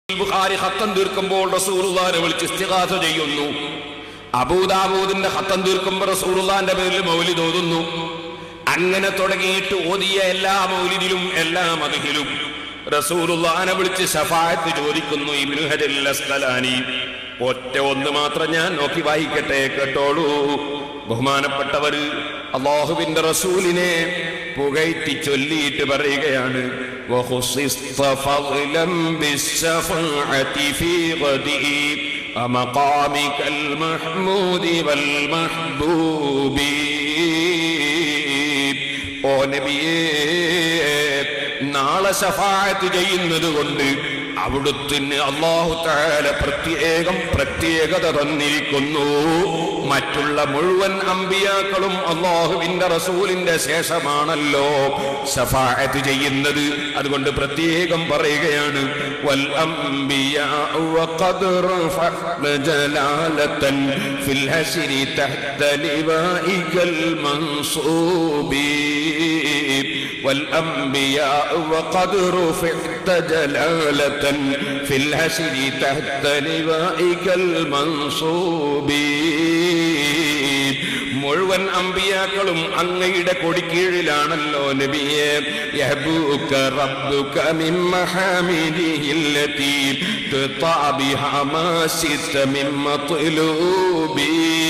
ബുഖാരി ഹത്തം തീർക്കുമ്പോൾ റസൂലുള്ളാനെ വിളിച്ച് ഇസ്തിഗാസ ചെയ്യുന്നു അബൂദാബൂദിന്റെ ഹത്തം തീർക്കുമ്പോൾ റസൂലുള്ളാന്റെ പേരിൽ മൗലിദ് ഓതുന്നു അങ്ങനെ തുടങ്ങിയിട്ട് ഓതിയ എല്ലാ മൗലിദിലും എല്ലാ മതിഹിലും റസൂലുള്ളാനെ വിളിച്ച് ഷഫായത്ത് ചോദിക്കുന്നു ഇബ്നു ഹജറിൽ അസ്കലാനി ഒറ്റ ഒന്ന് മാത്രം ഞാൻ നോക്കി വായിക്കട്ടെ കേട്ടോളൂ ബഹുമാനപ്പെട്ടവർ അള്ളാഹുവിന്റെ റസൂലിനെ പുകഴ്ത്തി ചൊല്ലിയിട്ട് പറയുകയാണ് وخصصت فضلا بالشفاعة في غده ومقامك المحمود والمحبوب ഓ നബിയേ നാളെ ശഫായത്ത് ചെയ്യുന്നത് കൊണ്ട് അവിടുത്തിന് അള്ളാഹു താല പ്രത്യേകം പ്രത്യേകത തന്നിരിക്കുന്നു മറ്റുള്ള മുഴുവൻ അമ്പിയാക്കളും അള്ളാഹുവിന്റെ റസൂലിന്റെ ശേഷമാണല്ലോ ശഫായത്ത് ചെയ്യുന്നത് അതുകൊണ്ട് പ്രത്യേകം പറയുകയാണ് വൽ അംബിയാഉ വഖദ് റഫഅന ജലാലതൻ ഫിൽ ഹശ്രി തഹ്ത ലിവാഇകൽ മൻസൂബി والأنبياء وقد رفعت جلالة في الحشر تحت لوائك المنصوب മുഴുവൻ അമ്പിയാക്കളും അങ്ങയുടെ കൊടിക്കീഴിലാണല്ലോ നബിയെ യഹ്ബൂക റബ്ബുക മിൻ മഹാമിദിഹി التي تطع بها ما شئت من مطلوبي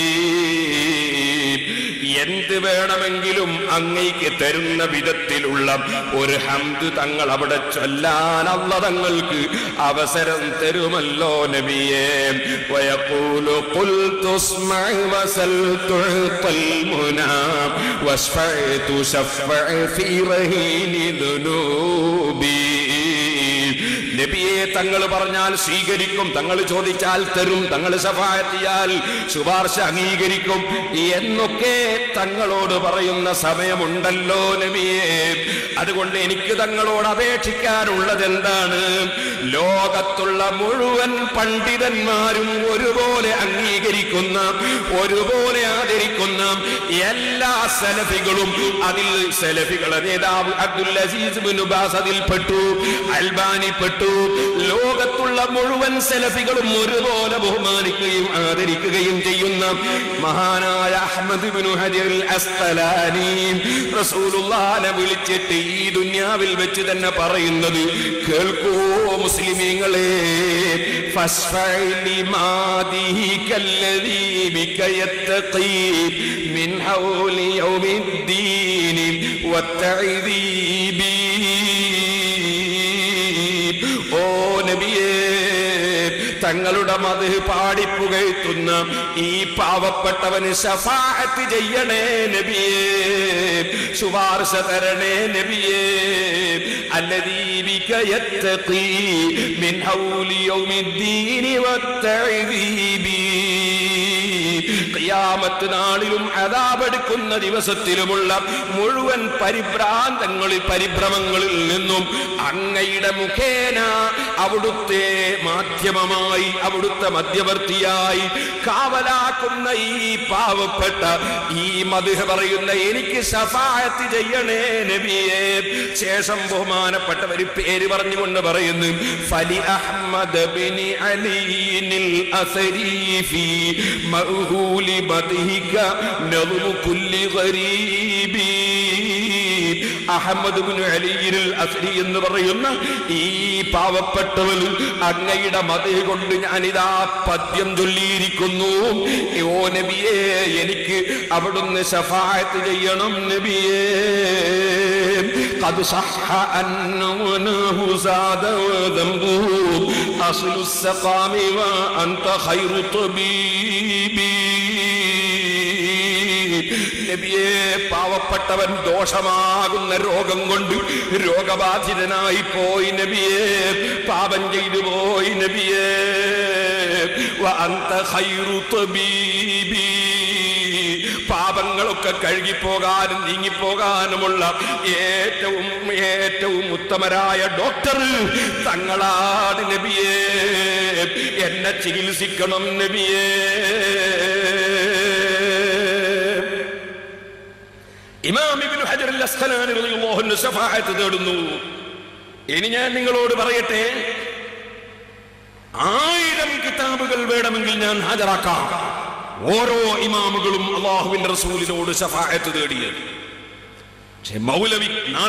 എന്ത് വേണമെങ്കിലും അങ്ങയ്ക്ക് തരുന്ന വിധത്തിലുള്ള ഒരു ഹംദ് തങ്ങൾ അവിടെ ചൊല്ലാൻ അല്ല തങ്ങൾക്ക് അവസരം തരുമല്ലോ നബിയെ ويقول قل تسمع وسل تعطى المنى واشفع تشفع في رهين ذنوبي നബിയെ തങ്ങൾ പറഞ്ഞാൽ സ്വീകരിക്കും തങ്ങൾ ചോദിച്ചാൽ തരും തങ്ങൾ സഫായത്തിയാൽ ശുപാർശ അംഗീകരിക്കും എന്നൊക്കെ തങ്ങളോട് പറയുന്ന സമയമുണ്ടല്ലോ നബിയെ അതുകൊണ്ട് എനിക്ക് തങ്ങളോട് അപേക്ഷിക്കാനുള്ളത് എന്താണ് ലോകത്തുള്ള മുഴുവൻ പണ്ഡിതന്മാരും ഒരുപോലെ അംഗീകരിക്കുന്ന ഒരുപോലെ ആദരിക്കുന്ന എല്ലാ സലഫികളും അതിൽ സലഫികളെ നേതാവ് അബ്ദുൽ അസീസ് ബിൻ ഉബാസ് അതിൽ പെട്ടു അൽബാനി പെട്ടു ലോകത്തുള്ള മുഴുവൻ സെലഫികളും ഒരുപോലെ ബഹുമാനിക്കുകയും ആദരിക്കുകയും ചെയ്യുന്ന മഹാനായ അഹമ്മദ് ബിൻ ഹജർ അസ്തലാനി റസൂലുള്ളാനെ വിളിച്ചിട്ട് ഈ ദുന്യാവിൽ വെച്ച് തന്നെ പറയുന്നത് കേൾക്കൂ മുസ്ലിമീങ്ങളെ فاشفع لماضيك الذي بك يتقي من حول يوم الدين والتعذيب ഓ നബിയേ തങ്ങളുടെ മത് പാടിപ്പുകഴ്ത്തുന്ന ഈ പാവപ്പെട്ടവന് ശഫാഅത്ത് ചെയ്യണേ നബിയേ ശുപാർശ തരണേ നബിയേ الذي يتقي من حول يوم الدين والتعذيب ഖിയാമത്ത് നാളിലും അതാപെടുക്കുന്ന ദിവസത്തിലുമുള്ള മുഴുവൻ പരിഭ്രാന്തങ്ങളിൽ പരിഭ്രമങ്ങളിൽ നിന്നും അങ്ങയുടെ മുഖേന അവിടുത്തെ മാധ്യമമായി അവിടുത്തെ മധ്യവർത്തിയായി കാവലാക്കുന്ന ഈ പാവപ്പെട്ട ഈ മധുഹ പറയുന്ന എനിക്ക് ശഫായത്ത് ചെയ്യണേ നബിയെ ശേഷം ബഹുമാനപ്പെട്ട ഒരു പേര് പറഞ്ഞുകൊണ്ട് പറയുന്നു ഫലി അഹമ്മദ് ബിനി അലീനിൽ അസരീഫി മഹൂലി മദ്ഹിക നദ്മു കുല്ലി ഗരീബി അഹമ്മദ് ബിൻ അലിയിൽ അസ്രി എന്ന് പറയുന്ന ഈ പാവപ്പെട്ടവൻ അങ്ങയുടെ മതേ കൊണ്ട് ഞാനിതാ പദ്യം ചൊല്ലിയിരിക്കുന്നു ഓ നബിയെ എനിക്ക് അവിടുന്ന് ശഫായത്ത് ചെയ്യണം നബിയേ قد صح أن وناه زاد وذنبه أصل السقام وأنت خير طبيبي നബിയെ പാവപ്പെട്ടവൻ ദോഷമാകുന്ന രോഗം കൊണ്ട് രോഗബാധിതനായി പോയി നബിയെ പാപം ചെയ്തു പോയി നബിയെ വഅന്ത ഖൈറു തബീബി പാപങ്ങളൊക്കെ കഴുകിപ്പോകാനും നീങ്ങിപ്പോകാനുമുള്ള ഏറ്റവും ഏറ്റവും ഉത്തമരായ ഡോക്ടർ തങ്ങളാണ് നബിയെ എന്നെ ചികിത്സിക്കണം നബിയേ ഇമാം ഇബ്നു ഹജർ അൽ അസ്ഖലാനി റളിയല്ലാഹു അൻഹു ശഫാഅത്ത് തേടുന്നു ഇനി ഞാൻ നിങ്ങളോട് പറയട്ടെ ആയിരം കിതാബുകൾ വേണമെങ്കിൽ ഞാൻ ഹാജരാക്കാം ഓരോ ഇമാമുകളും അള്ളാഹുവിന്റെ റസൂലിനോട് ശഫായത്ത് തേടിയത് പക്ഷെ മൗലവി